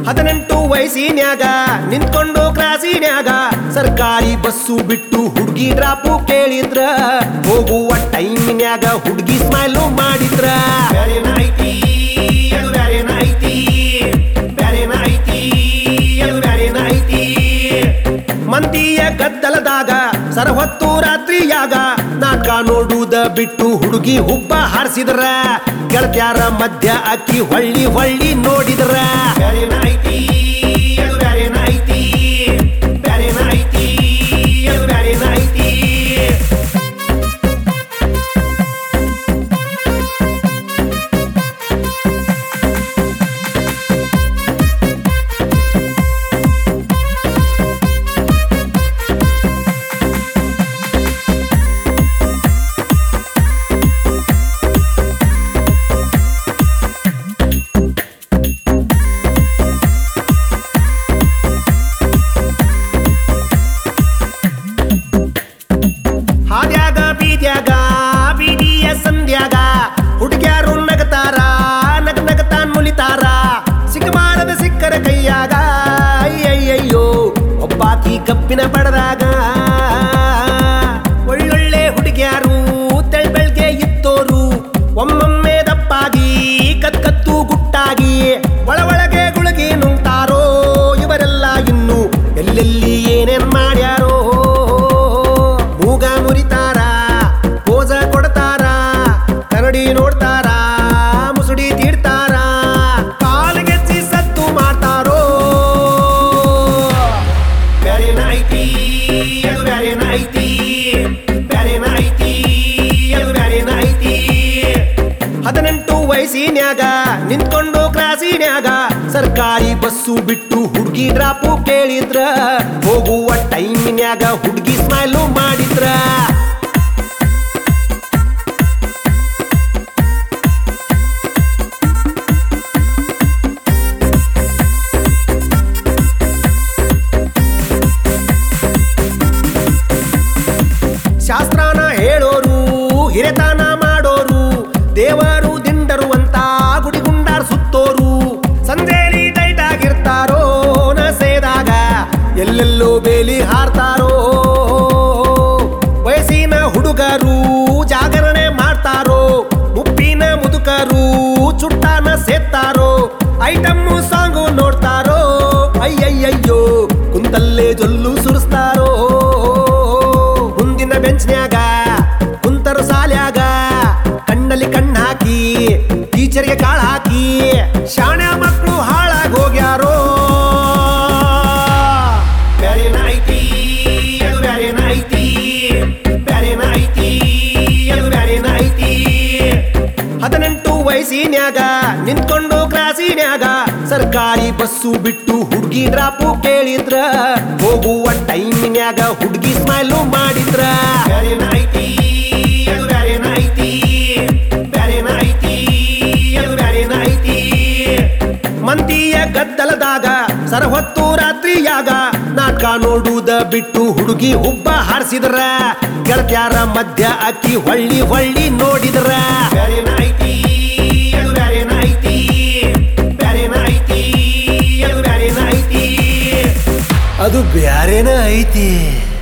ಹದಿನೆಂಟು ವಯಸ್ಸಿನ್ಯಾಗ ನಿಂತ್ಕೊಂಡು ಕ್ರಾಸಿನ್ಯಾಗ ಸರ್ಕಾರಿ ಬಸ್ಸು ಬಿಟ್ಟು ಹುಡುಗಿ ಡ್ರಾಪು ಕೇಳಿದ್ರ ಹೋಗುವ ಟೈಮಿನ್ಯಾಗ ಹುಡುಗಿ ಸ್ಮೈಲು ಮಾಡಿದ್ರ ಬ್ಯಾರೇನ ಐತಿ ಅದು ಬ್ಯಾರೇನ ಐತಿ ಬ್ಯಾರೇನ ಐತಿ ಅದು ಬ್ಯಾರೇನ ಐತಿ ಮಂದಿಯ ಗದ್ದಲದಾಗ ಸರಹೊತ್ತು ರಾತ್ರಿಯಾಗ ನಾಟಕ ನೋಡುವುದ ಬಿಟ್ಟು ಹುಡುಗಿ ಹುಬ್ಬ ಹಾರಿಸಿದ್ರ ಗೆಳತ್ಯಾರ ಮಧ್ಯ ಅಕ್ಕಿ ಹೊಳ್ಳಿ ಹೊಳ್ಳಿ ನೋಡಿದ್ರ ಬ್ಯಾರೇನ ಐತಿ ಅದು ಬ್ಯಾರೇನ ಐತಿ ಬ್ಯಾರೇನ ಐತಿ ಅದು ಬ್ಯಾರೇನ ಐತಿ ಹಾದ್ಯಾಗ ಬೀದ್ಯಾಗ ಬೀದಿಯ ಸಂಧ್ಯಾಗ ಹುಡುಗ್ಯಾರು ನಗತಾರ ನಗ ನಗತಾನ್ ಮುಲಿತಾರ ಸಿಕ್ಕಬಾರದ ಸಿಕ್ಕರ ಕೈಯಾಗ ಅಯ್ಯಯ್ಯಯ್ಯೋ ಒಬ್ಬಾಕಿ ಕಪ್ಪಿನ ಪಡೆದಾಗ ಒಳ್ಳೊಳ್ಳೆ ಹುಡುಗ್ಯಾರು ತೆಳ್ಬೆಳ್ಗೆ ಇತ್ತೋರು ಒಮ್ಮೊಮ್ಮೆ ದಪ್ಪಾಗಿ ಕತ್ಕತ್ತು ಗುಟ್ಟಾಗಿ ಒಳ ಒಳಗೆ ಗುಳಗಿ ನುಂಗ್ತಾರೋ ಇವರೆಲ್ಲ ಇನ್ನು ಎಲ್ಲೆಲ್ಲಿ ಏನೇನ್ ಮಾಡ್ಯಾರೋ ಮೂಗ ಮುರಿತಾರ ಪೋಜ ಕೊಡ್ತಾರ ಕನ್ನಡಿ ನೋಡ್ತಾರ ಮುಸುಡಿ ತೀಡ್ತಾರ ಕಾಲಿಗೆಚ್ಚಿ ಸತ್ತು ಮಾಡ್ತಾರೋ ಬ್ಯಾರೇನ ಐತಿ ಅದು ಬ್ಯಾರೇನ ಐತಿ ಬ್ಯಾರೇನ ಐತಿ ಅದು ಬ್ಯಾರೇನ ಐತಿ ಹದಿನೆಂಟು ವಯಸ್ಸಿನ್ಯಾಗ ನಿಂತ್ಕೊಂಡು ಕ್ರಾಸಿನ್ಯಾಗ ಸರ್ಕಾರಿ ಬಸ್ಸು ಬಿಟ್ಟು ಹುಡುಗಿ ಡ್ರಾಪು ಕೇಳಿದ್ರ ಹೋಗುವ ಟೈಮಿನ್ಯಾಗ ಹುಡುಗಿ ಸ್ಮೈಲು ಮಾಡಿದ್ರ ಶಾಸ್ತ್ರನ ಹೇಳೋರು ಹಿರೆತನ ಮಾಡೋರು ದೇವರು ದಿಂಡರು ಅಂತ ಗುಡಿಗುಂಡಾರ್ ಸುತ್ತೋರು ಸಂಜೆಲಿ ಟೈಟ್ ಆಗಿರ್ತಾರೋ ನಸೇದಾಗ ಎಲ್ಲೆಲ್ಲೋ ಬೇಲಿ ಹಾರ್ತಾರೋ ವಯಸ್ಸಿನ ಹುಡುಗರು ಜಾಗರಣೆ ಮಾಡ್ತಾರೋ ಮುಪ್ಪಿನ ಮುದುಕರು ಚುಟ್ಟಾನ ಸೇತ್ತಾರೋ ಐಟಮ್ಮು ಸಾಂಗು ನೋಡ್ತಾರೋ ಅಯ್ಯಯ್ಯಯ್ಯೋ ಕುಂತಲ್ಲೇ ಜೊಲ್ಲು ಸುರಿಸ್ತಾರೋ ಮುಂದಿನ ಬೆಂಚ್ನ್ಯಾಗ ಕುಂತರು ಸಾಲ್ಯಾಗ ಕಣ್ಣಲ್ಲಿ ಕಣ್ಣು ಹಾಕಿ ಟೀಚರ್ಗೆ ಕಾಳು ಹಾಕಿ ಶಾಣೆ ಮಕ್ಕಳು ಹಾಳಾಗಿ ಹೋಗ್ಯಾರೋ ಬ್ಯಾರೇನ ಐತಿ ಅದು ಬ್ಯಾರೇನ ಐತಿ ಬ್ಯಾರೇನ ಐತಿ ಅದು ಬ್ಯಾರೇನ ಐತಿ ಹದಿನೆಂಟು ವಯಸ್ಸಿನ್ಯಾಗ ನಿಂತ್ಕೊಂಡು ಕ್ರಾಸಿನ್ಯಾಗ ಸರ್ಕಾರಿ ಬಸ್ಸು ಬಿಟ್ಟು ಹುಡುಗಿ ಡ್ರಾಪು ಕೇಳಿದ್ರ ಹೋಗುವ ಟೈಮಿನ್ಯಾಗ ಹುಡುಗಿ ಸ್ಮೈಲು ಮಾಡಿದ್ರ ಬ್ಯಾರೇನ ಐತಿ ಅದು ಬ್ಯಾರೇನ ಐತಿ ಬ್ಯಾರೇನ ಐತಿ ಅದು ಬ್ಯಾರೇನ ಐತಿ ಮಂದಿಯ ಗದ್ದಲದಾಗ ಸರಹೊತ್ತು ರಾತ್ರಿಯಾಗ ನಾಟಕ ನೋಡುವುದ ಬಿಟ್ಟು ಹುಡುಗಿ ಹುಬ್ಬ ಹಾರಿಸಿದ್ರ ಗೆಳತ್ಯಾರ ಮಧ್ಯ ಅಕ್ಕಿ ಹೊಳ್ಳಿ ಹೊಳ್ಳಿ ನೋಡಿದ್ರ ಬ್ಯಾರೇನ ಐತಿ ಅದು ಬ್ಯಾರೇನ ಐತಿ ಬ್ಯಾರೇನ ಐತಿ ಅದು ಬ್ಯಾರೇನ ಐತಿ ಅದು ಬ್ಯಾರೇನ ಐತಿ